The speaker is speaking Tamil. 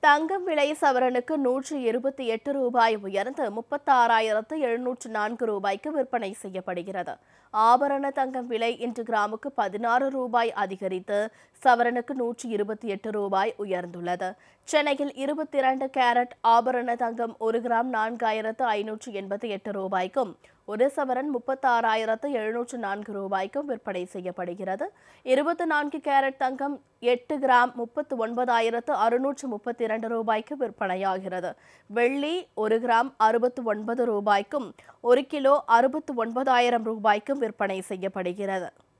தங்கம் விலை சவரனுக்கு நூற்று இருபத்தி எட்டு ரூபாய் உயர்ந்து முப்பத்தாறாயிரத்து எழுநூற்று நான்கு ரூபாய்க்கு விற்பனை செய்யப்படுகிறது ஆபரண தங்கம் விலை இன்று கிராமுக்கு பதினாறு ரூபாய் அதிகரித்து சவரனுக்கு நூற்றி இருபத்தி எட்டு ரூபாய் உயர்ந்துள்ளது சென்னையில் இருபத்தி இரண்டு கேரட் ஆபரண தங்கம் ஒரு கிராம் நான்காயிரத்து ஐநூற்று எண்பத்தி எட்டு ரூபாய்க்கும் ஒரு சவரன் முப்பத்தாறாயிரத்து எழுநூற்று நான்கு ரூபாய்க்கும் விற்பனை செய்யப்படுகிறது இருபத்தி நான்கு கேரட் தங்கம் எட்டு கிராம் முப்பத்து ஒன்பதாயிரத்து அறுநூற்று முப்பத்தி இரண்டு ரூபாய்க்கு விற்பனையாகிறது வெள்ளி ஒரு கிராம் அறுபத்து ஒன்பது ரூபாய்க்கும் ஒரு கிலோ அறுபத்து ஒன்பதாயிரம் ரூபாய்க்கும் விற்பனை செய்யப்படுகிறது